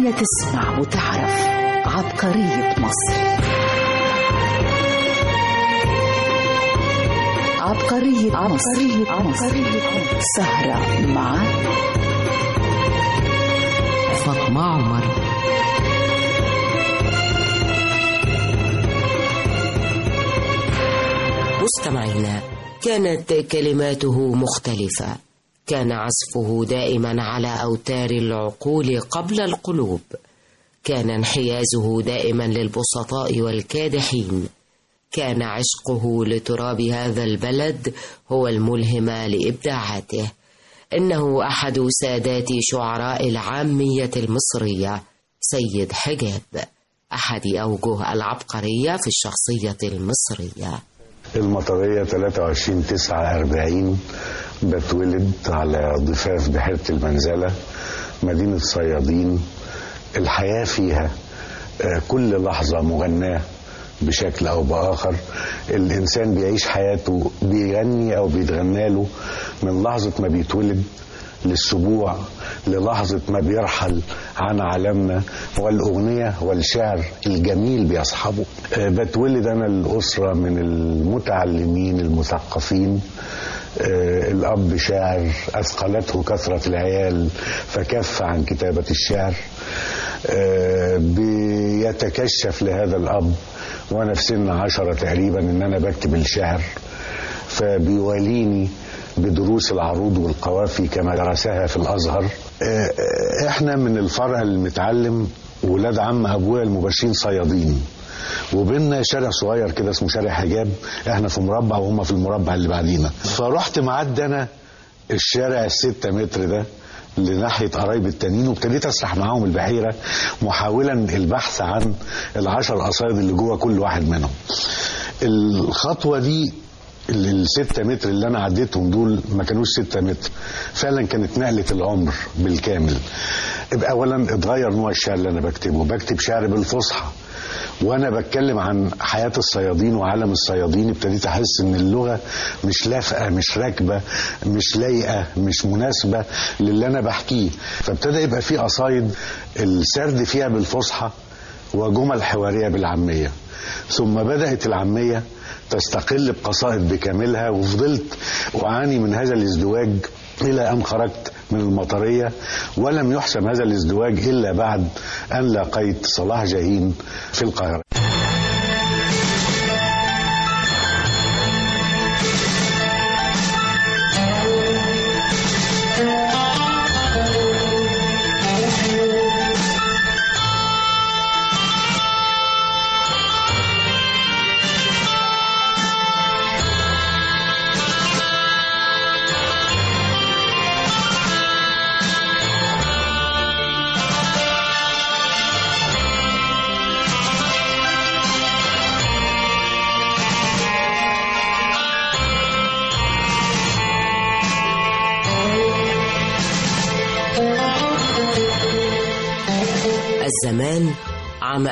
الدنيا تسمع وتعرف عبقرية مصر عبقرية مصر عبقرية سهرة مع فاطمة عمر مستمعينا كانت كلماته مختلفة كان عزفه دائما على أوتار العقول قبل القلوب كان انحيازه دائما للبسطاء والكادحين كان عشقه لتراب هذا البلد هو الملهم لإبداعاته إنه أحد سادات شعراء العامية المصرية سيد حجاب أحد أوجه العبقرية في الشخصية المصرية المطرية 23 9 40 بتولد على ضفاف بحيرة المنزلة مدينة صيادين الحياة فيها آه، كل لحظة مغناة بشكل أو بآخر الإنسان بيعيش حياته بيغني أو بيتغنى له من لحظة ما بيتولد للسبوع للحظة ما بيرحل عن عالمنا والأغنية والشعر الجميل بيصحبه آه، بتولد أنا الأسرة من المتعلمين المثقفين آه، الأب شاعر أثقلته كثرة العيال فكف عن كتابة الشعر آه، بيتكشف لهذا الأب وأنا في سن عشرة تقريبا إن أنا بكتب الشعر فبيواليني بدروس العروض والقوافي كما درسها في الأزهر آه، آه، إحنا من الفرع المتعلم ولاد عم أبويا المباشرين صيادين وبيننا شارع صغير كده اسمه شارع حجاب احنا في مربع وهم في المربع اللي بعدينا فرحت معدي انا الشارع الستة متر ده لناحية قرايب التانيين وابتديت اسرح معاهم البحيرة محاولا البحث عن العشر قصايد اللي جوه كل واحد منهم الخطوة دي ال- الستة متر اللي انا عديتهم دول ما كانوش ستة متر فعلا كانت نقلة العمر بالكامل يبقى اولا اتغير نوع الشعر اللي انا بكتبه بكتب شعر بالفصحى وانا بتكلم عن حياه الصيادين وعالم الصيادين ابتديت احس ان اللغه مش لافقه مش راكبه مش لايقه مش مناسبه للي انا بحكيه فابتدى يبقى في قصايد السرد فيها بالفصحى وجمل حواريه بالعاميه ثم بدات العاميه تستقل بقصائد بكاملها وفضلت اعاني من هذا الازدواج الى ان خرجت من المطريه ولم يحسم هذا الازدواج الا بعد ان لاقيت صلاح جاهين في القاهره الزمان عام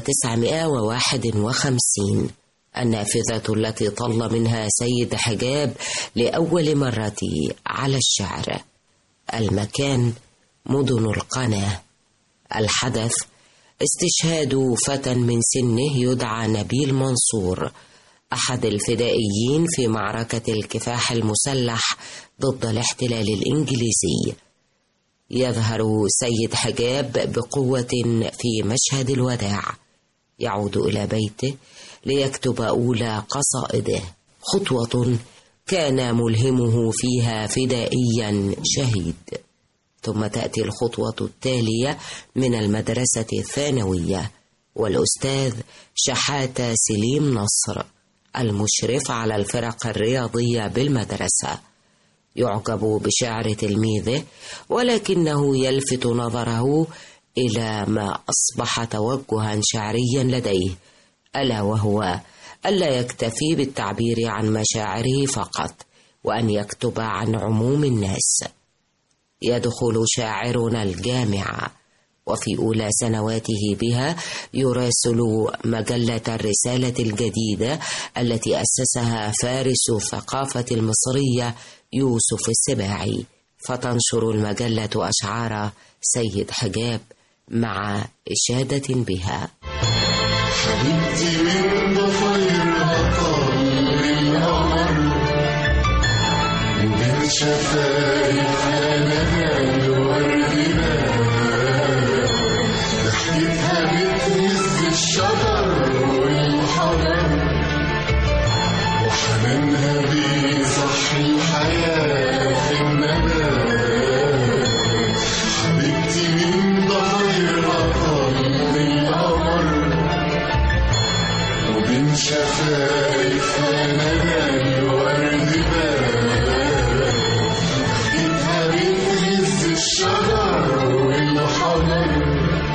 1951 النافذة التي طل منها سيد حجاب لأول مرة على الشعر المكان مدن القناة الحدث استشهاد فتى من سنه يدعى نبيل منصور أحد الفدائيين في معركة الكفاح المسلح ضد الاحتلال الإنجليزي يظهر سيد حجاب بقوة في مشهد الوداع يعود إلى بيته ليكتب أولى قصائده خطوة كان ملهمه فيها فدائيا شهيد ثم تأتي الخطوة التالية من المدرسة الثانوية والأستاذ شحاتة سليم نصر المشرف على الفرق الرياضية بالمدرسة يعجب بشعر تلميذه ولكنه يلفت نظره الى ما اصبح توجها شعريا لديه الا وهو الا يكتفي بالتعبير عن مشاعره فقط وان يكتب عن عموم الناس يدخل شاعرنا الجامعه وفي اولى سنواته بها يراسل مجله الرساله الجديده التي اسسها فارس الثقافه المصريه يوسف السباعي فتنشر المجله اشعار سيد حجاب مع إشادة بها حبيبتي من ضفيرها طل القمر وبين شفايفها نهى الورد ضحكتها بتهز الشجر والحجر وحنانها بيصحي الحياة في النبات حبيبتي من ضفيرها طل القمر وبين شفايفها ندى الورد باب ايدها بتهز الشجر والحجر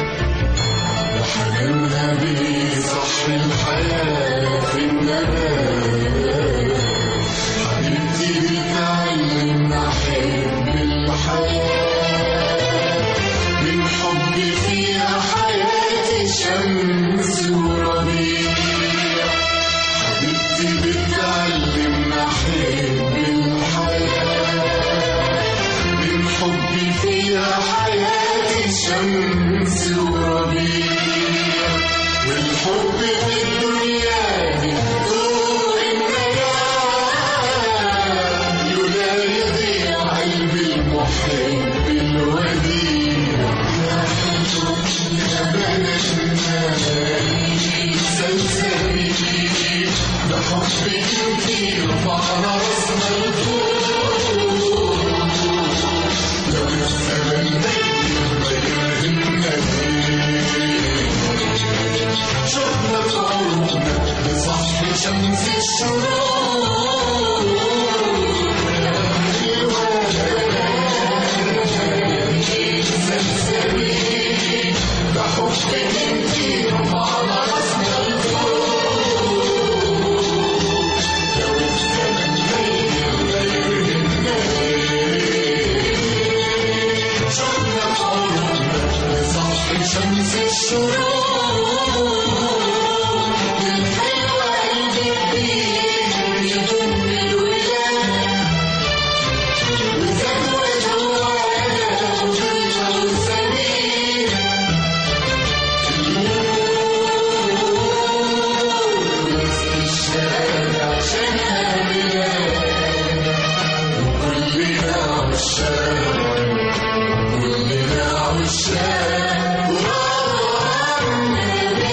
وحنانها بيصحي الحياة في النبات حبيبتي بتعلمنا أحب الحياة من حبي فيها حياتي شمس وربيع حبيبتي بتعلمنا أحب الحياة من حبي فيها حياتي شمس وربيع والحب في الدنيا دي طول النجاة لولا يضيع قلبي المحب الوديع يا حلو يا بلدنا سلسبيل ده حبك انتي رفعنا راسنا لفوق لو الزمن يغيرنا شفنا قلوبنا بصحن شمس الشروق ده حبك انتي رفعنا راسنا شفنا قلوبنا بصحن شمس الشروق الحلوة قلبي فيه يضم الولاد وزود جوانا وضلنا وسمين وسط الشارع عشان بلاد وكلنا عشاق كلنا عشاق وربنا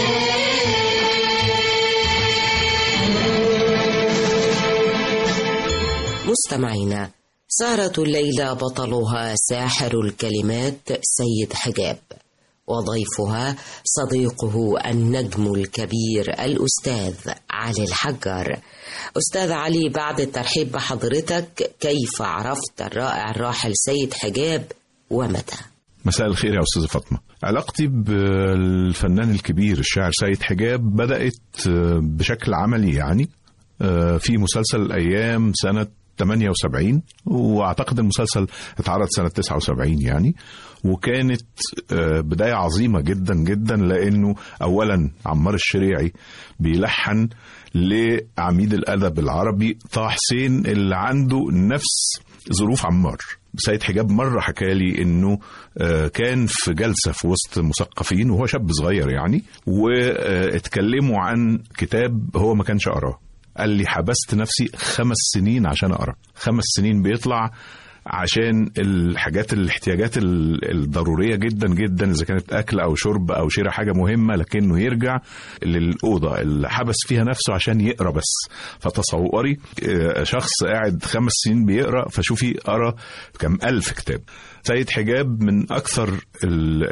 مستمعينا سهرة الليلة بطلها ساحر الكلمات سيد حجاب وضيفها صديقه النجم الكبير الأستاذ علي الحجر أستاذ علي بعد الترحيب بحضرتك كيف عرفت الرائع الراحل سيد حجاب ومتى؟ مساء الخير يا أستاذة فاطمة علاقتي بالفنان الكبير الشاعر سيد حجاب بدأت بشكل عملي يعني في مسلسل الأيام سنة 78 واعتقد المسلسل اتعرض سنة 79 يعني وكانت بداية عظيمة جدا جدا لأنه أولا عمار الشريعي بيلحن لعميد الأدب العربي طه حسين اللي عنده نفس ظروف عمار سيد حجاب مرة حكالي انه كان في جلسة في وسط مثقفين وهو شاب صغير يعني واتكلموا عن كتاب هو ما كانش قراه قال لي حبست نفسي خمس سنين عشان اقرا خمس سنين بيطلع عشان الحاجات الاحتياجات الضروريه جدا جدا اذا كانت اكل او شرب او شراء حاجه مهمه لكنه يرجع للاوضه اللي حبس فيها نفسه عشان يقرا بس فتصوري شخص قاعد خمس سنين بيقرا فشوفي قرا كم الف كتاب سيد حجاب من اكثر ال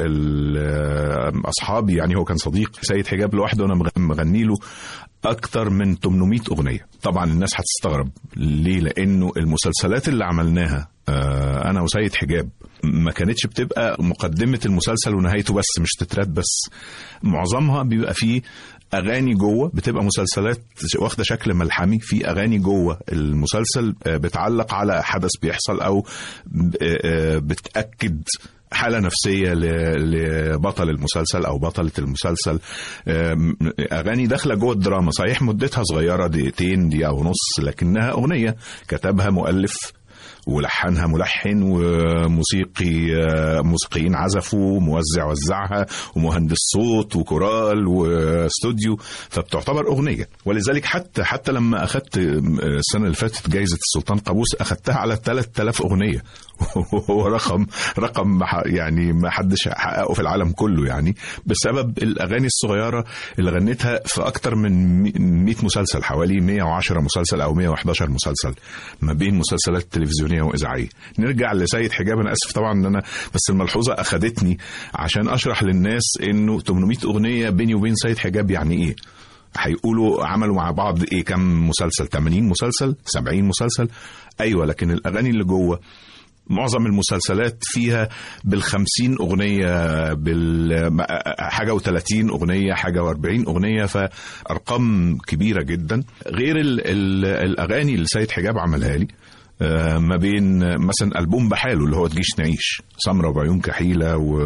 ال اصحابي يعني هو كان صديق سيد حجاب لوحده انا مغني له اكتر من 800 اغنيه طبعا الناس هتستغرب ليه لانه المسلسلات اللي عملناها انا وسيد حجاب ما كانتش بتبقى مقدمه المسلسل ونهايته بس مش تترات بس معظمها بيبقى فيه اغاني جوه بتبقى مسلسلات واخده شكل ملحمي في اغاني جوه المسلسل بتعلق على حدث بيحصل او بتاكد حالة نفسية لبطل المسلسل أو بطلة المسلسل أغاني داخلة جوه الدراما صحيح مدتها صغيرة دقيقتين دقيقة ونص لكنها أغنية كتبها مؤلف ولحنها ملحن وموسيقي آه، موسيقيين عزفوا موزع وزعها ومهندس صوت وكورال واستوديو فبتعتبر اغنيه ولذلك حتى حتى لما اخذت آه، السنه اللي فاتت جائزه السلطان قابوس اخذتها على 3000 اغنيه وهو رقم رقم ما ح- يعني ما حدش حققه في العالم كله يعني بسبب الاغاني الصغيره اللي غنيتها في اكتر من مي- 100 مسلسل حوالي 110 مسلسل او 111 مسلسل ما بين مسلسلات تلفزيونيه واذاعيه نرجع لسيد حجاب انا اسف طبعا ان انا بس الملحوظه اخذتني عشان اشرح للناس انه 800 اغنيه بيني وبين سيد حجاب يعني ايه هيقولوا عملوا مع بعض ايه كم مسلسل 80 مسلسل 70 مسلسل ايوه لكن الاغاني اللي جوه معظم المسلسلات فيها بالخمسين أغنية بال حاجة وثلاثين أغنية حاجة واربعين أغنية فأرقام كبيرة جدا غير ال ال الأغاني اللي سيد حجاب عملها لي آه، ما بين مثلا ألبوم بحاله اللي هو تجيش نعيش سمرة وبعيون كحيلة و...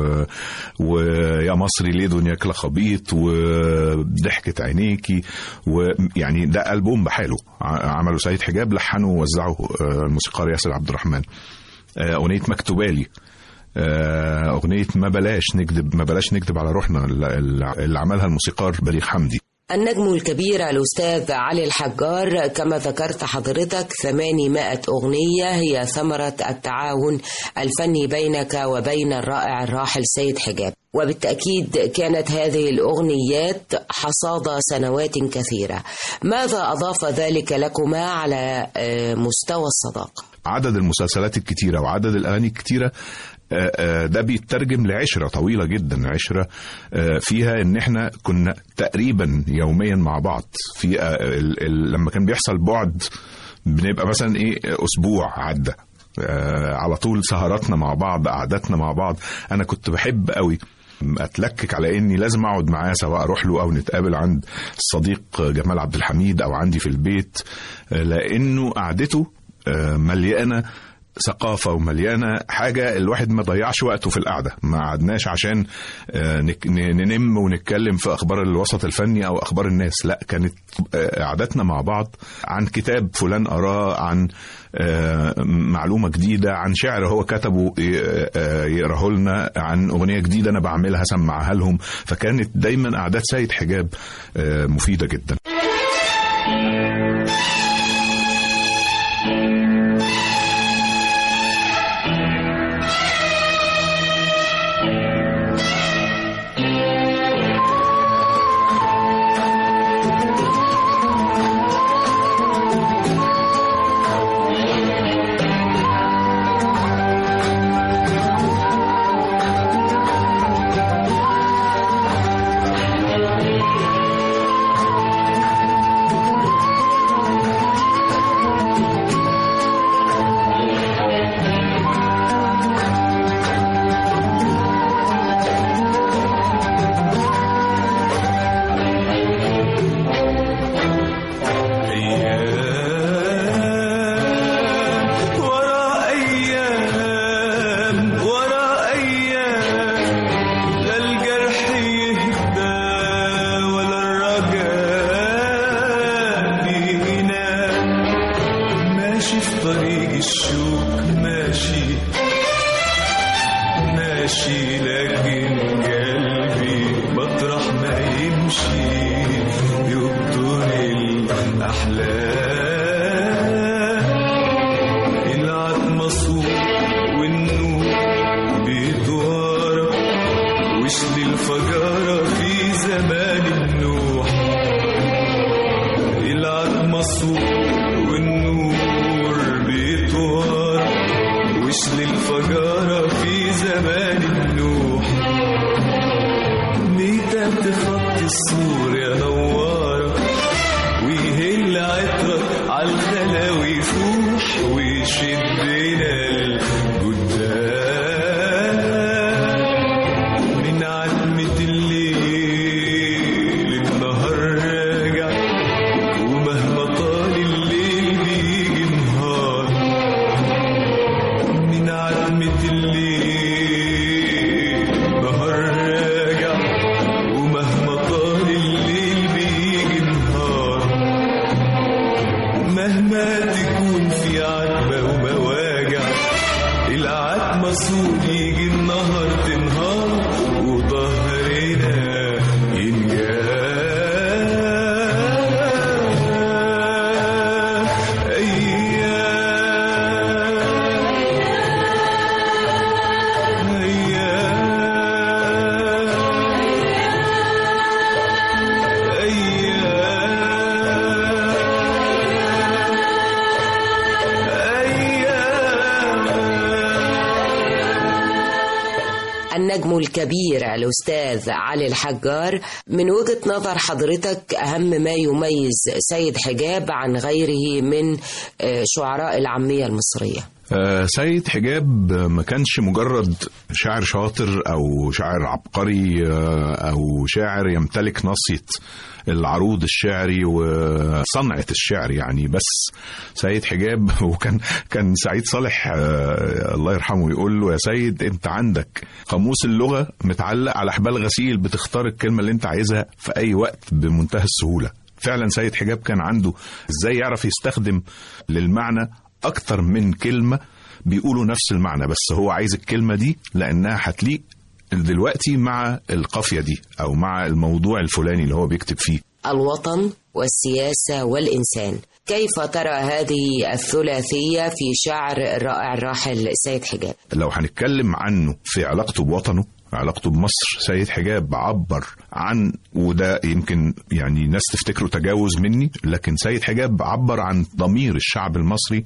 ويا مصري ليه دنياك لخبيط وضحكة عينيكي ويعني ده ألبوم بحاله ع- عمله سيد حجاب لحنه ووزعه آه، الموسيقار ياسر عبد الرحمن آه، أغنية مكتوبالي آه، أغنية ما بلاش نكذب ما بلاش نكذب على روحنا اللي اللي عملها الموسيقار بليغ حمدي النجم الكبير الأستاذ علي الحجار كما ذكرت حضرتك 800 أغنية هي ثمرة التعاون الفني بينك وبين الرائع الراحل سيد حجاب وبالتأكيد كانت هذه الأغنيات حصاد سنوات كثيرة ماذا أضاف ذلك لكما على آه، مستوى الصداقة؟ عدد المسلسلات الكتيرة وعدد الأغاني الكتيرة آه، آه، ده بيترجم لعشرة طويلة جدا عشرة آه، فيها ان احنا كنا تقريبا يوميا مع بعض في آه، ال- ال- لما كان بيحصل بعد بنبقى مثلا ايه اسبوع عدى آه، على طول سهراتنا مع بعض قعداتنا مع بعض انا كنت بحب قوي اتلكك على اني لازم اقعد معاه سواء اروح له او نتقابل عند الصديق جمال عبد الحميد او عندي في البيت آه، لانه قعدته آه، مليانه ثقافة ومليانة حاجة الواحد ما ضيعش وقته في القعدة ما قعدناش عشان آه، نك- ن- ننم ونتكلم في أخبار الوسط الفني أو أخبار الناس لا كانت آه، قعدتنا مع بعض عن كتاب فلان قراه عن آه، معلومة جديدة عن شعر هو كتبه آه، آه، يقراه لنا عن أغنية جديدة أنا بعملها سمعها لهم فكانت دايما قعدات سيد حجاب آه، مفيدة جدا أيام ورا أيام ورا أيام لا الجرح يهدى ولا الرجاء بينام ماشي في طريق الشوك ماشي ماشي لكن قلبي مطرح ما يمشي يبطل الأحلام العتمة صوت والنور بيدوار وشل الفجارة في زمان النوح العتمة صوت والنور بيدوار وشل الفجارة في زمان النوح ميتة تخط السور يا نوارة ويهل عطرك عالخلاوي يفوح ويشدنا الجدام من عتمة الليل النهار راجع ومهما طال الليل بيجي نهار من عتمة الليل نهار راجع ومهما طال الليل بيجي نهار مهما تكون في عتبة الكبير الأستاذ علي الحجار من وجهة نظر حضرتك أهم ما يميز سيد حجاب عن غيره من آه، شعراء العامية المصرية آه، سيد حجاب ما كانش مجرد شاعر شاطر او شاعر عبقري آه، او شاعر يمتلك نصية العروض الشعري وصنعة الشعر يعني بس سيد حجاب وكان كان سعيد صالح آه، الله يرحمه يقول له يا سيد انت عندك قاموس اللغة متعلق على حبال غسيل بتختار الكلمة اللي انت عايزها في اي وقت بمنتهى السهولة فعلا سيد حجاب كان عنده ازاي يعرف يستخدم للمعنى اكتر من كلمه بيقولوا نفس المعنى بس هو عايز الكلمه دي لانها هتليق دلوقتي مع القافيه دي او مع الموضوع الفلاني اللي هو بيكتب فيه الوطن والسياسة والإنسان كيف ترى هذه الثلاثية في شعر الرائع الراحل سيد حجاب لو هنتكلم عنه في علاقته بوطنه علاقته بمصر سيد حجاب عبر عن وده يمكن يعني ناس تفتكره تجاوز مني لكن سيد حجاب عبر عن ضمير الشعب المصري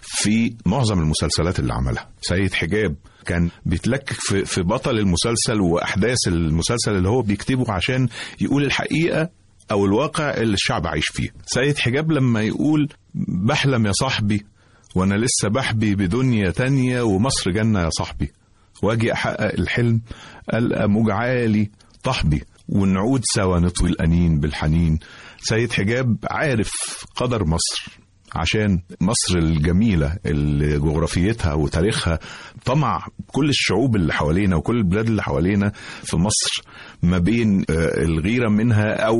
في معظم المسلسلات اللي عملها سيد حجاب كان بيتلكك في, في بطل المسلسل واحداث المسلسل اللي هو بيكتبه عشان يقول الحقيقه او الواقع اللي الشعب عايش فيه سيد حجاب لما يقول بحلم يا صاحبي وانا لسه بحبي بدنيا تانية ومصر جنة يا صاحبي واجي احقق الحلم القى موج عالي طحبي ونعود سوا نطوي الانين بالحنين سيد حجاب عارف قدر مصر عشان مصر الجميلة اللي جغرافيتها وتاريخها طمع كل الشعوب اللي حوالينا وكل البلاد اللي حوالينا في مصر ما بين آه، الغيرة منها أو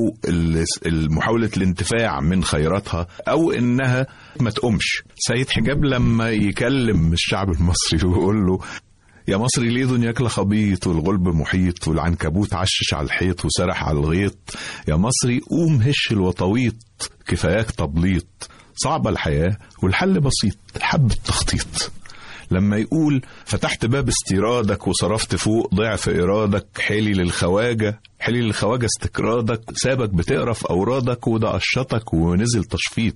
ال- محاولة الانتفاع من خيراتها أو إنها ما تقومش سيد حجاب لما يكلم الشعب المصري ويقول له يا مصري ليه دنياك لخبيط والغلب محيط والعنكبوت عشش على الحيط وسرح على الغيط يا مصري قوم هش الوطويط كفاياك تبليط صعبة الحياة والحل بسيط حبة تخطيط لما يقول فتحت باب استيرادك وصرفت فوق ضعف إيرادك حلي للخواجة حلي للخواجة استكرادك سابك بتقرا في أورادك وده قشطك ونزل تشفيط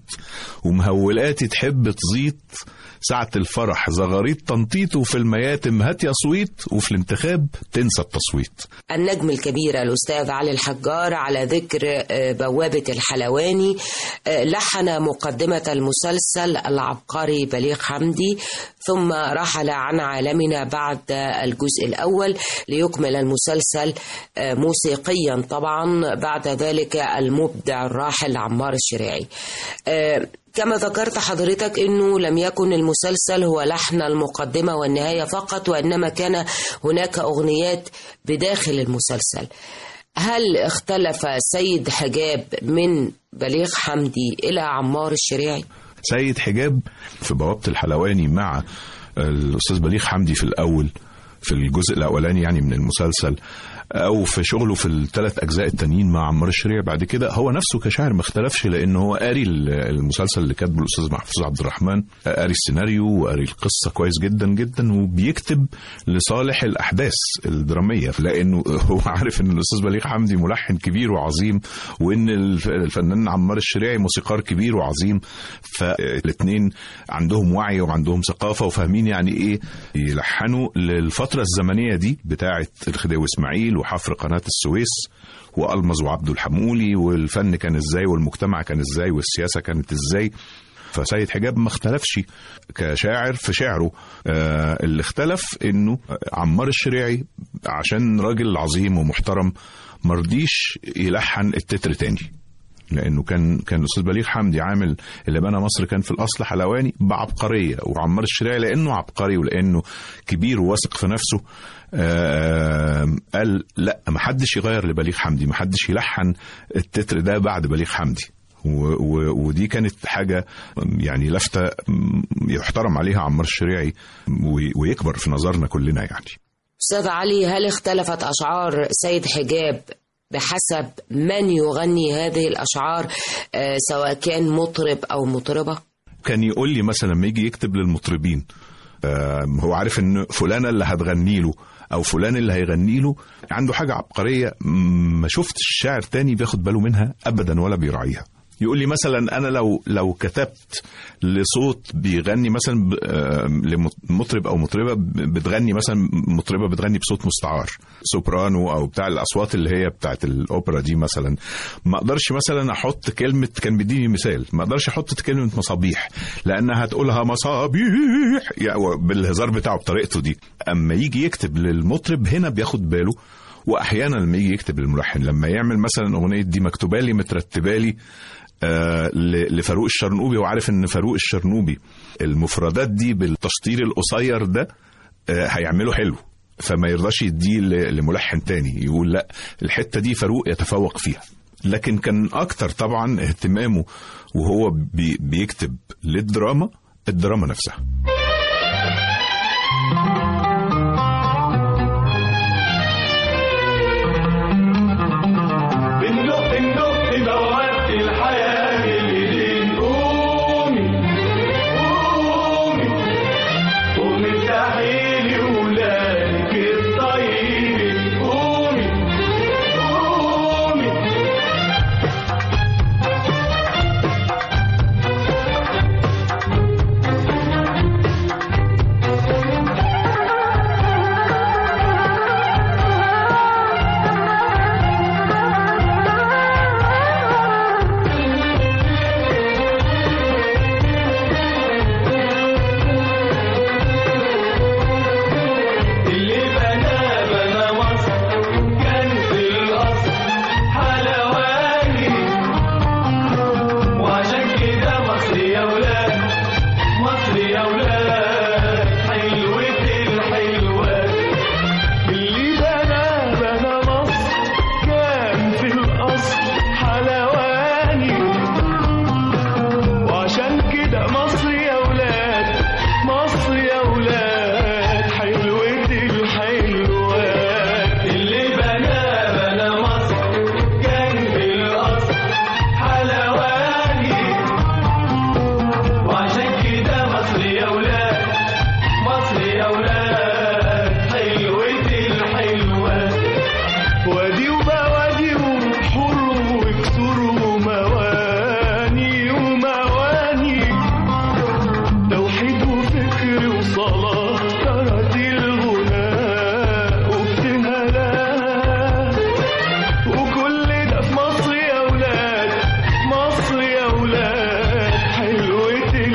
ومهولاتي تحب تزيط ساعة الفرح زغاريط تنطيط وفي المياتم هات يا صويت وفي الانتخاب تنسى التصويت النجم الكبير الأستاذ علي الحجار على ذكر آه، بوابة الحلواني آه، لحن مقدمة المسلسل العبقري بليغ حمدي ثم رحل عن عالمنا بعد الجزء الأول ليكمل المسلسل آه، موسيقيا طبعا بعد ذلك المبدع الراحل عمار الشريعي آه، كما ذكرت حضرتك انه لم يكن المسلسل هو لحن المقدمه والنهايه فقط وانما كان هناك اغنيات بداخل المسلسل. هل اختلف سيد حجاب من بليغ حمدي الى عمار الشريعي؟ سيد حجاب في بوابة الحلواني مع الأستاذ بليغ حمدي في الأول في الجزء الأولاني يعني من المسلسل أو في شغله في الثلاث أجزاء التانيين مع عمار الشريع بعد كده هو نفسه كشاعر ما اختلفش لأن هو قاري المسلسل اللي كاتبه الأستاذ محفوظ عبد الرحمن قاري السيناريو وقاري القصة كويس جدا جدا وبيكتب لصالح الأحداث الدرامية لأنه هو عارف إن الأستاذ بليغ حمدي ملحن كبير وعظيم وإن الف- الفنان عمار الشريعي موسيقار كبير وعظيم فالاثنين عندهم وعي وعندهم ثقافة وفاهمين يعني إيه يلحنوا للفترة الزمنية دي بتاعة الخديوي إسماعيل وحفر قناة السويس وألمز وعبد الحمولي والفن كان إزاي والمجتمع كان إزاي والسياسة كانت إزاي فسيد حجاب ما اختلفش كشاعر في شعره آه اللي اختلف انه عمار الشريعي عشان راجل عظيم ومحترم مرضيش يلحن التتر تاني لانه كان كان الاستاذ بليغ حمدي عامل اللي بنى مصر كان في الاصل حلواني بعبقريه وعمار الشريعي لانه عبقري ولانه كبير وواثق في نفسه آه قال لا ما حدش يغير لبليغ حمدي ما حدش يلحن التتر ده بعد بليغ حمدي و- و- ودي كانت حاجة يعني لفتة يحترم عليها عمار الشريعي وي- ويكبر في نظرنا كلنا يعني استاذ علي هل اختلفت اشعار سيد حجاب بحسب من يغني هذه الاشعار آه، سواء كان مطرب او مطربه؟ كان يقول لي مثلا لما يجي يكتب للمطربين آه، هو عارف ان فلانة اللي هتغني له او فلان اللي هيغني له عنده حاجة عبقرية م- ما شفتش شاعر تاني بياخد باله منها ابدا ولا بيراعيها يقول لي مثلا انا لو لو كتبت لصوت بيغني مثلا ب- آه، لمطرب او مطربه ب- بتغني مثلا مطربه بتغني بصوت مستعار سوبرانو او بتاع الاصوات اللي هي بتاعت الاوبرا دي مثلا ما اقدرش مثلا احط كلمه كان بيديني مثال ما اقدرش احط كلمه مصابيح لانها هتقولها مصابيح يعني بالهزار بتاعه بطريقته دي اما يجي يكتب للمطرب هنا بياخد باله واحيانا لما يجي يكتب للملحن لما يعمل مثلا اغنيه دي مكتوبه لي مترتبه لي آه، ل- لفاروق الشرنوبي وعارف ان فاروق الشرنوبي المفردات دي بالتشطير القصير ده آه، هيعمله حلو فما يرضاش يديه ل- لملحن تاني يقول لا الحته دي فاروق يتفوق فيها لكن كان اكتر طبعا اهتمامه وهو بي بيكتب للدراما الدراما نفسها بندق بندق بوابة الحياة بالإيدين قومي قومي قومي افتحي لي ولادك الطيبين قومي قومي اللي بنى بنى مصر كان في الأصل حلواني وعشان كده مصر يا ولاد مصر يا ولاد حلوة الحلوات اللي بنى بنى مصر كان في الأصل حلواني وعشان كده مصر يا ولاد مصر يا ولاد حلوة الحلوات اللي بنى بنى مصر كان في الأصل حلواني وعشان كده مصر يا ولاد مصر يا ولاد حلوة الحلوات وادي وبوادي وبحور وكسور ومواني ومواني توحيد وفكر وصلاة ترتي الغناء وابتهالات وكل ده في مصر يا ولاد مصر يا ولاد حلوة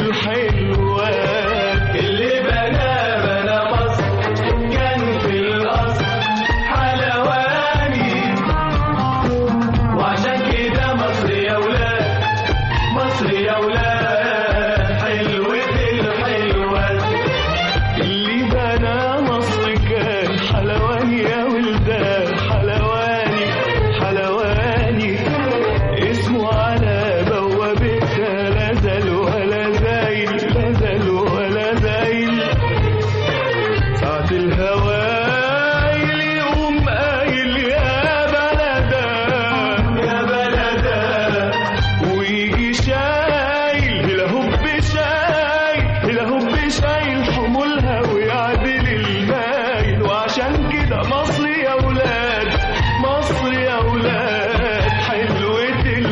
الحلوات اللي بنى بنى مصر كان في الأصل حلواني وعشان كده مصر يا ولاد مصر يا ولاد حلوة الحلوات اللي بنى مصر كان حلواني يا ولدان حلواني حلواني اسمه على بوابتها لا زال ولا زايل لا زال ولا زايل ساعة الهوايل يقوم قايل يا بلدا يا بلدا ويجي شايل هلا هوب شايل هلا هوب شايل حمولها ويعدل المايل وعشان كده مصر يا ولاد مصر يا ولاد حلوة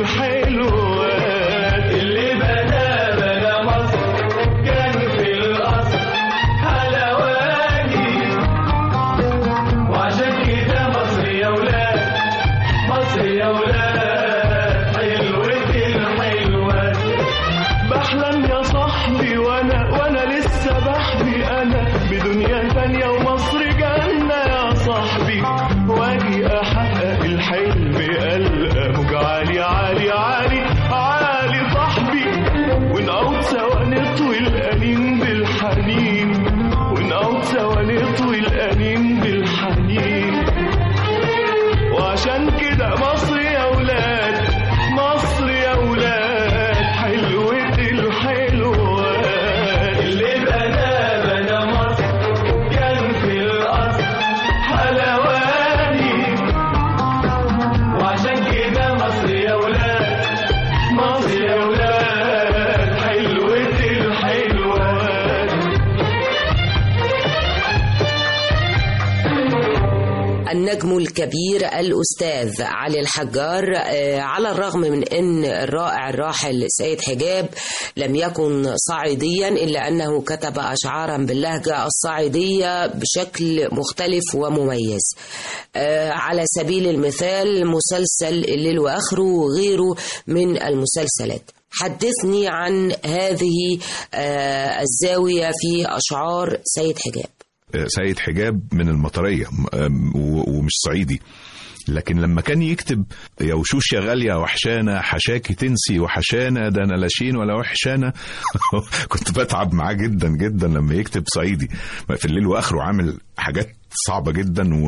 الحلوات اللي بنى بنى مصر كان في الأصل حلواني وعشان كده مصر يا ولاد مصر يا ولاد حلوة الحلوات بحلم يا صاحبي وانا وانا لسه بحبي انا بدنيا تانية ومصر جنة يا صاحبي واجي احقق الحلم القى موج عالي عالي عالي عالي صاحبي ونقعد سوا نطوي الانين بالحنين ونقعد سوا نطوي الانين بالحنين وعشان كده مصر يا ولاد مصر يا ولاد حلوة الحلوات اللي بنى بنى مصر كان في الأصل حلواني وعشان كده مصر يا ولاد النجم الكبير الأستاذ علي الحجار آه، على الرغم من أن الرائع الراحل سيد حجاب لم يكن صعيديا إلا أنه كتب أشعارا باللهجة الصعيدية بشكل مختلف ومميز آه، على سبيل المثال مسلسل الليل وآخره وغيره من المسلسلات حدثني عن هذه آه، الزاوية في أشعار سيد حجاب سيد حجاب من المطرية م- و- ومش صعيدي لكن لما كان يكتب يا وشوش يا غالية وحشانة حشاكي تنسي وحشانة ده أنا لا شين ولا وحشانة كنت بتعب معاه جدا جدا لما يكتب صعيدي في الليل وآخره عامل حاجات صعبة جدا و...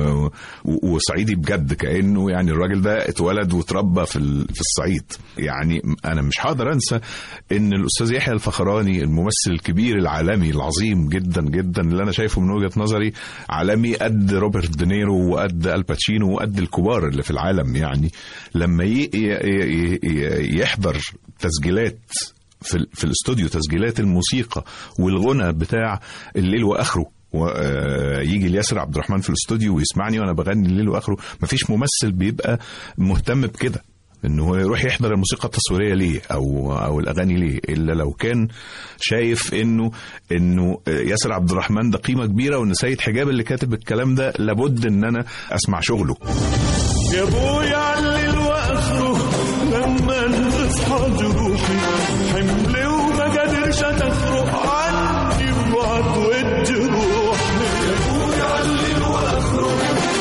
و... وصعيدي بجد كأنه يعني الراجل ده اتولد وتربى في ال... في الصعيد يعني أنا مش هقدر أنسى إن الأستاذ يحيى الفخراني الممثل الكبير العالمي العظيم جدا جدا اللي أنا شايفه من وجهة نظري عالمي قد روبرت دينيرو وقد الباتشينو وقد الكبار اللي في العالم يعني لما ي... ي... ي... ي... يحضر تسجيلات في, ال- في الاستوديو تسجيلات الموسيقى والغنى بتاع الليل واخره ويجي الياسر عبد الرحمن في الاستوديو ويسمعني وانا بغني الليل واخره مفيش ممثل بيبقى مهتم بكده انه هو يروح يحضر الموسيقى التصويريه ليه او او الاغاني ليه الا لو كان شايف انه انه ياسر عبد الرحمن ده قيمه كبيره وان سيد حجاب اللي كاتب الكلام ده لابد ان انا اسمع شغله يا ابويا علل واخره لما تصحى جروحي حملي وما قادرش تفرق عني وعد جروحي يا ابويا علل واخره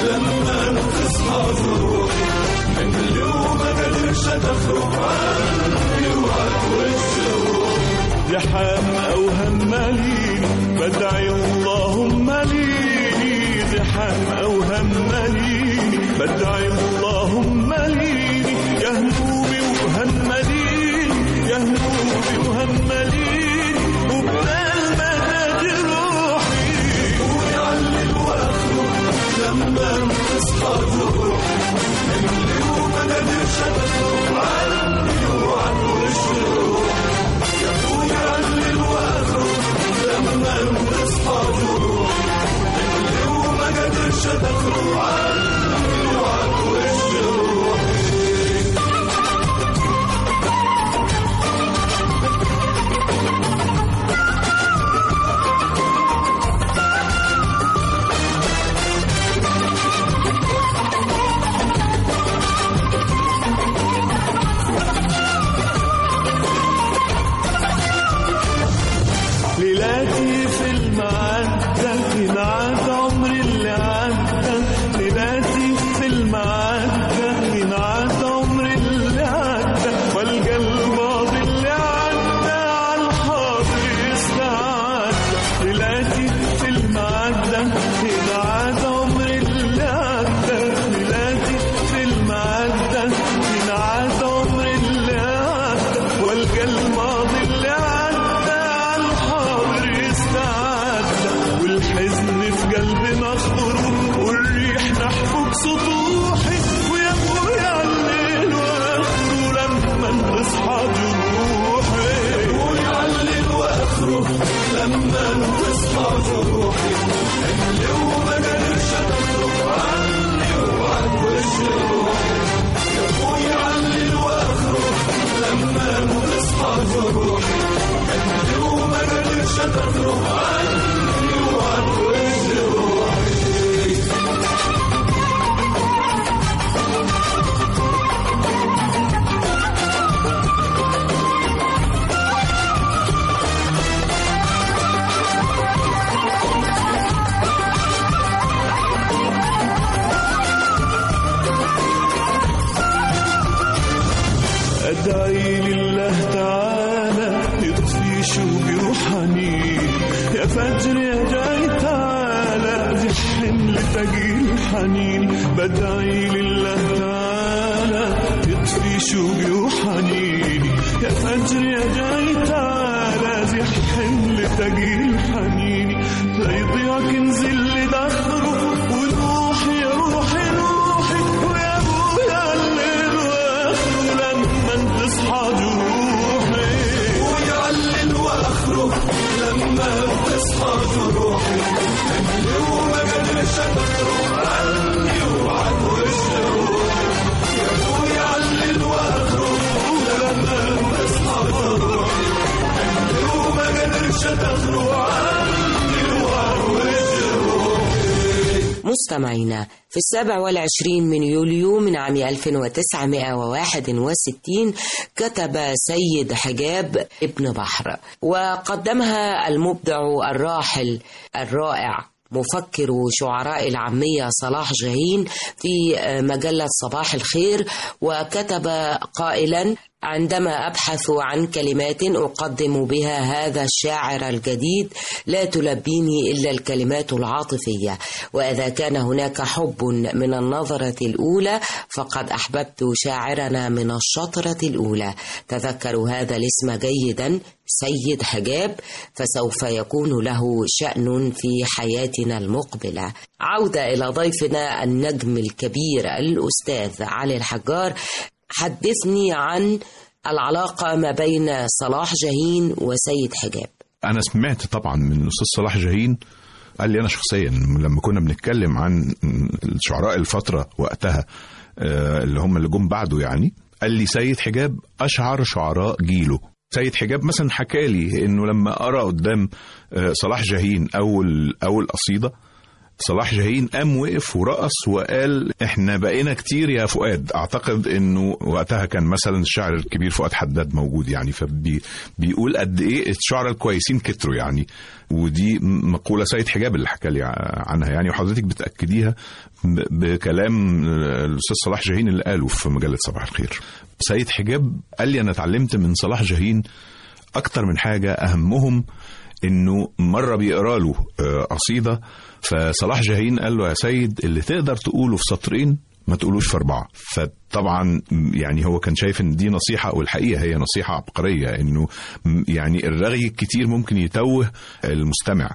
لما تصحى جروحي حملي وما قادرش تفرق عني وعد جروحي يا حام او همالين بدعي اللهم ليني زحام او همالين بدعي اللهم ليني يا همومي وهمالين يا همومي وهمالين وبدال ما جروحي ويعلل واخره لما تصحى جروحي اللي وما قادرش اتفرق عني وعن وش روحي يا ابويا علل واخره لما تصحى جروحي اللي وما قادرش اتفرق عني وعن وش روحي ليلاتي في المعدة ينعاد عمري اللي عدى ليلاتي في المعدة ينعاد عمري اللي عدى والقى الماضي اللي عدى على الحاضر يستعدى ليلاتي في المعدة ينعاد عمري اللي عدى ليلاتي في المعدة ينعاد عمري اللي عدى والقى الماضي اللي عدى على الحاضر يستعدى والحزن في قلبي مخضر والريح نحفك سطوحي ويا ابويا الليل واخره لما تصحى جروحي يا ابويا الليل واخره لما تصحى جروحي اللي وما قدرش تخرج عني وعن وش روحي يا ابويا الليل واخره لما تصحى جروحي اللي وما قدرش تخرج عني وعن وش روحي أدعي لله تعالى يطفي شوقي وحنين يا فجر يا جاي تعالى زح حمل ثقيل حنين بدعي لله تعالى يطفي شوقي وحنيني يا فجر يا جاي تعالى زح حمل ثقيل حنيني لا يضيع كنز اللي دخره وروحي يا روحي روحي ويا ابويا الليل واخره لما تصحى جروحي ويعلل واخره لما تصحى جروحي اللي وما قدر مستمعينا في السابع والعشرين من يوليو من عام 1961 كتب سيد حجاب ابن بحر وقدمها المبدع الراحل الرائع مفكر شعراء العامية صلاح جاهين في مجلة صباح الخير وكتب قائلا عندما أبحث عن كلمات أقدم بها هذا الشاعر الجديد لا تلبيني إلا الكلمات العاطفية وإذا كان هناك حب من النظرة الأولى فقد أحببت شاعرنا من الشطرة الأولى تذكروا هذا الاسم جيدا سيد حجاب فسوف يكون له شأن في حياتنا المقبلة عودة إلى ضيفنا النجم الكبير الأستاذ علي الحجار حدثني عن العلاقة ما بين صلاح جاهين وسيد حجاب انا سمعت طبعا من الاستاذ صلاح جاهين قال لي انا شخصيا لما كنا بنتكلم عن شعراء الفتره وقتها آه، اللي هم اللي جم بعده يعني قال لي سيد حجاب اشعر شعراء جيله سيد حجاب مثلا حكى لي انه لما قرا قدام آه، صلاح جاهين اول اول قصيده صلاح جاهين قام وقف ورقص وقال احنا بقينا كتير يا فؤاد اعتقد انه وقتها كان مثلا الشاعر الكبير فؤاد حداد موجود يعني فبيقول قد ايه الشعراء الكويسين كتروا يعني ودي مقوله سيد حجاب اللي حكى لي عنها يعني وحضرتك بتاكديها ب- بكلام الاستاذ صلاح جاهين اللي قاله في مجله صباح الخير سيد حجاب قال لي انا اتعلمت من صلاح جاهين اكتر من حاجه اهمهم انه مره بيقرا له آه، قصيده فصلاح جاهين قال له يا سيد اللي تقدر تقوله في سطرين ما تقولوش في اربعه فطبعا يعني هو كان شايف ان دي نصيحه والحقيقه هي نصيحه عبقريه انه يعني الرغي الكتير ممكن يتوه المستمع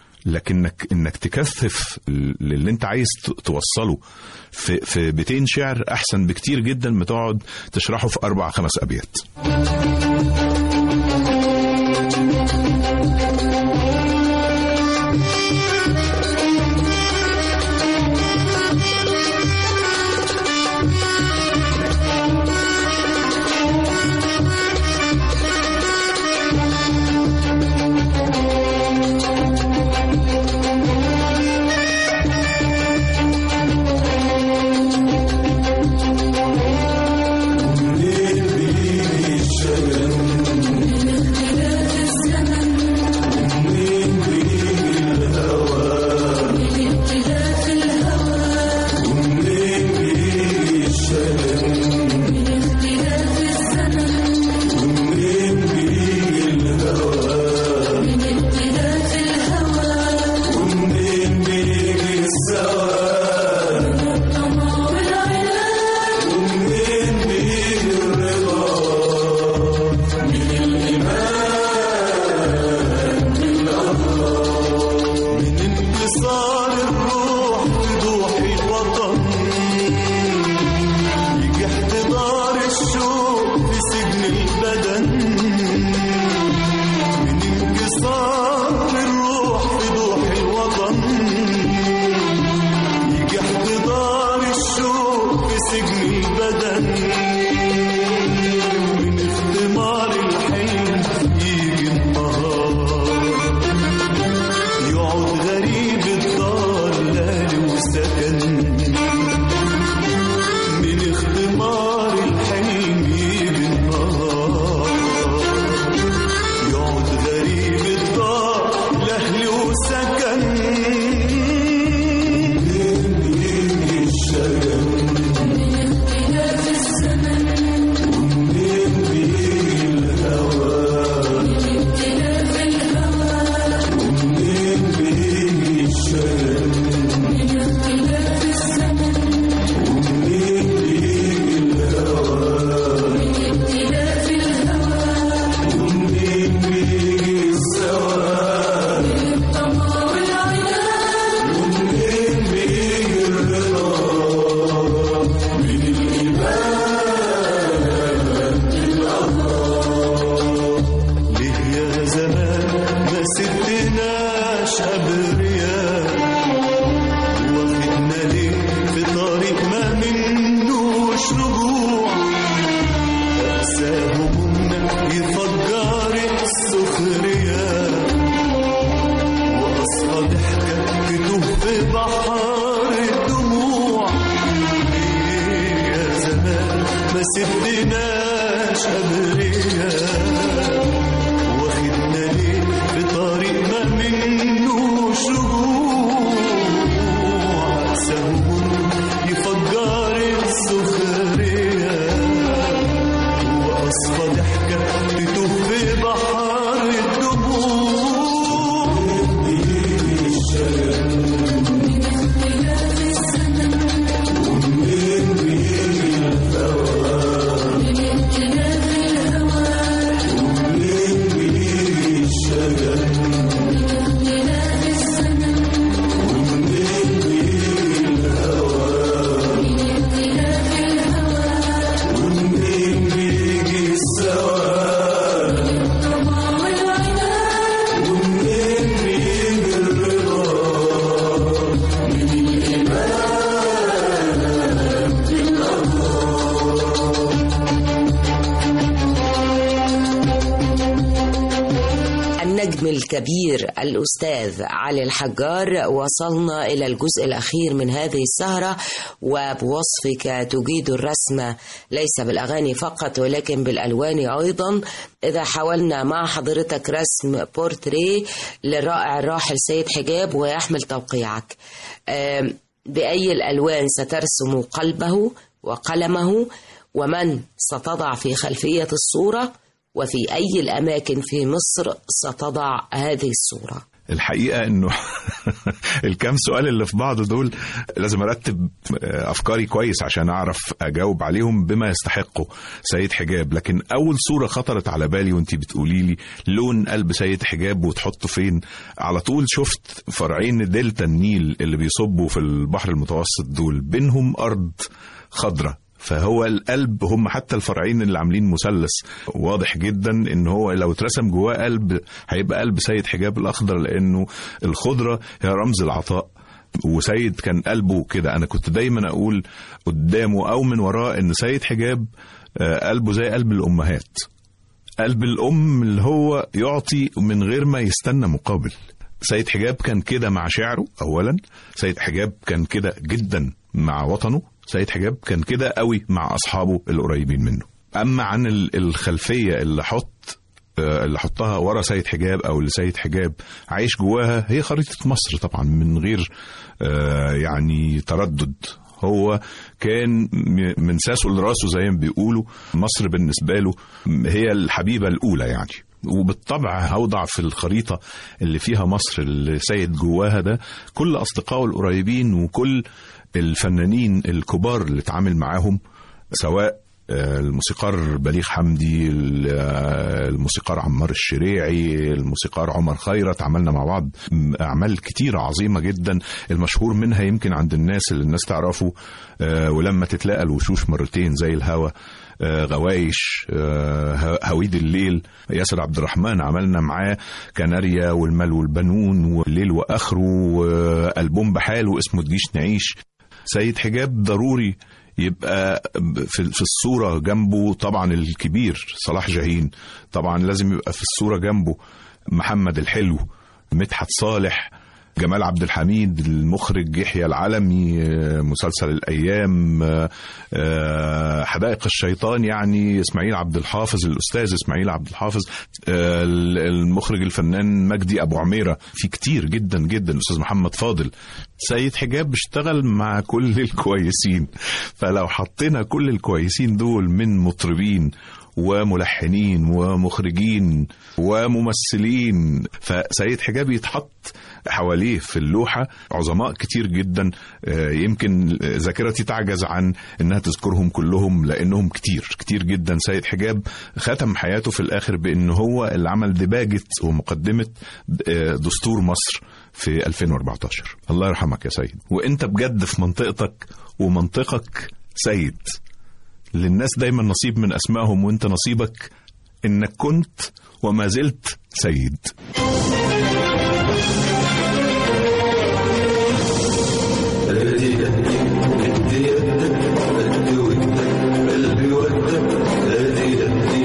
لكنك انك تكثف اللي انت عايز ت- توصله في في بيتين شعر احسن بكتير جدا ما تقعد تشرحه في اربع خمس ابيات الشجر همومنا يفجر السخرية وأصفى ضحكة تتوه في بحر الدموع ليه يا زمان ما سبتناش أبرياء واخدنا ليه في طريق ما منوش رجوع سهول يفجر السخرية وأصفى ضحكة تتوه في بحر الدموع النجم الكبير الأستاذ علي الحجار وصلنا إلى الجزء الأخير من هذه السهرة وبوصفك تجيد الرسم ليس بالأغاني فقط ولكن بالألوان أيضا إذا حاولنا مع حضرتك رسم بورتريه للرائع الراحل سيد حجاب ويحمل توقيعك آم، بأي الألوان سترسم قلبه وقلمه ومن ستضع في خلفية الصورة وفي أي الأماكن في مصر ستضع هذه الصورة الحقيقه انه الكام سؤال اللي في بعض دول لازم ارتب افكاري كويس عشان اعرف اجاوب عليهم بما يستحقه سيد حجاب لكن اول صوره خطرت على بالي وانت بتقولي لي لون قلب سيد حجاب وتحطه فين على طول شفت فرعين دلتا النيل اللي بيصبوا في البحر المتوسط دول بينهم ارض خضراء فهو القلب هم حتى الفرعين اللي عاملين مثلث واضح جدا ان هو لو اترسم جواه قلب هيبقى قلب سيد حجاب الاخضر لانه الخضره هي رمز العطاء وسيد كان قلبه كده انا كنت دايما اقول قدامه او من وراه ان سيد حجاب آه، قلبه زي قلب الامهات قلب الام اللي هو يعطي من غير ما يستنى مقابل سيد حجاب كان كده مع شعره اولا سيد حجاب كان كده جدا مع وطنه سيد حجاب كان كده قوي مع اصحابه القريبين منه اما عن ال- الخلفيه اللي حط آه، اللي حطها ورا سيد حجاب او اللي سيد حجاب عايش جواها هي خريطه مصر طبعا من غير آه، يعني تردد هو كان م- من ساسه لراسه زي ما بيقولوا مصر بالنسبه له هي الحبيبه الاولى يعني وبالطبع هوضع في الخريطة اللي فيها مصر اللي سيد جواها ده كل أصدقائه القريبين وكل الفنانين الكبار اللي اتعامل معاهم سواء آه، الموسيقار بليغ حمدي ال- آه، الموسيقار عمار الشريعي الموسيقار عمر خيرت عملنا مع بعض م- أعمال كتيرة عظيمة جدا المشهور منها يمكن عند الناس اللي الناس تعرفه آه، ولما تتلاقى الوشوش مرتين زي الهوى آه، غوايش آه، ه- هويد الليل ياسر عبد الرحمن عملنا معاه كناريا والمال والبنون والليل واخره والبوم بحاله اسمه تجيش نعيش سيد حجاب ضروري يبقى في في الصورة جنبه طبعا الكبير صلاح جاهين طبعا لازم يبقى في الصورة جنبه محمد الحلو مدحت صالح جمال عبد الحميد المخرج يحيى العلمي آه، مسلسل الايام آه، آه، حدائق الشيطان يعني اسماعيل عبد الحافظ الاستاذ اسماعيل عبد الحافظ آه، المخرج الفنان مجدي ابو عميره في كتير جدا جدا الاستاذ محمد فاضل سيد حجاب اشتغل مع كل الكويسين فلو حطينا كل الكويسين دول من مطربين وملحنين ومخرجين وممثلين فسيد حجاب يتحط حواليه في اللوحة عظماء كتير جدا آه، يمكن ذاكرتي تعجز عن انها تذكرهم كلهم لانهم كتير كتير جدا سيد حجاب ختم حياته في الاخر بان هو اللي عمل دباجة ومقدمة آه، دستور مصر في 2014 الله يرحمك يا سيد وانت بجد في منطقتك ومنطقك سيد للناس دايما نصيب من اسمائهم وانت نصيبك انك كنت وما زلت سيد قلبي ودك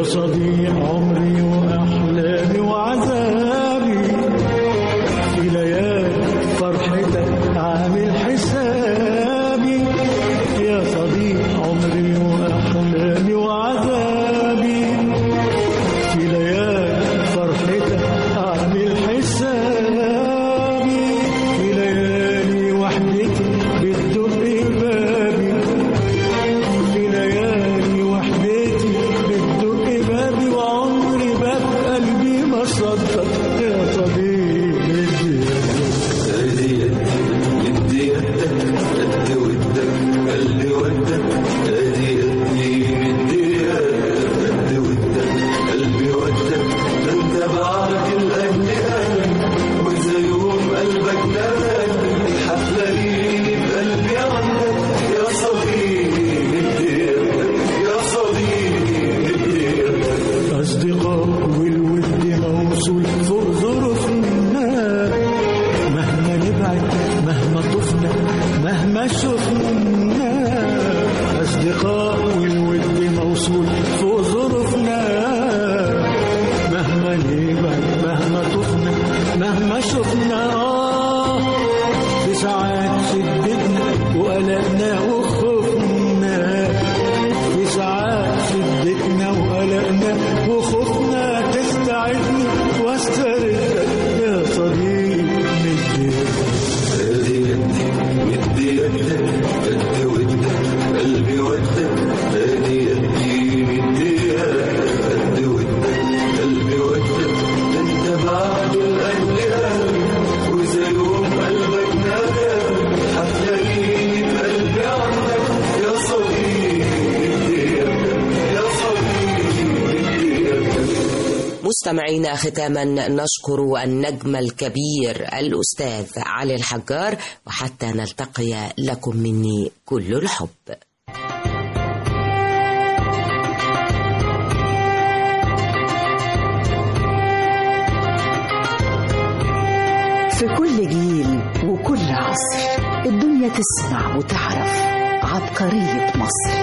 صديق عمري وأحلامي وعذابي في ليالي فرحتك عامل حسابي يا صديق عمري وأحلامي وعذابي في ليالي فرحتك عامل حسابي في ليالي وحدتي بتدق بابي في ليالي وحدتي بتدق بابي وعمري باب قلبي ما صدق يا صديقي أصدقاء والود موصول فوق ظروفنا مهما نبعد مهما طفنا مهما شفنا أصدقاء والود موصول فوق ظروفنا مهما نبعد مهما طفنا مهما شفنا آه في ساعات شدتنا وقلقنا وخوفنا في ساعات شدتنا وقلقنا وخوفنا تستعدني واستردك يا صديقي مستمعينا ختاما نشكر النجم الكبير الأستاذ علي الحجار وحتى نلتقي لكم مني كل الحب في كل جيل وكل عصر الدنيا تسمع وتعرف عبقرية مصر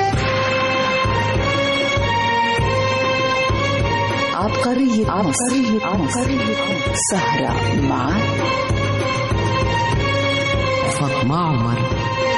عبقرية عبقرية عبقرية سهرة مع فاطمة عمر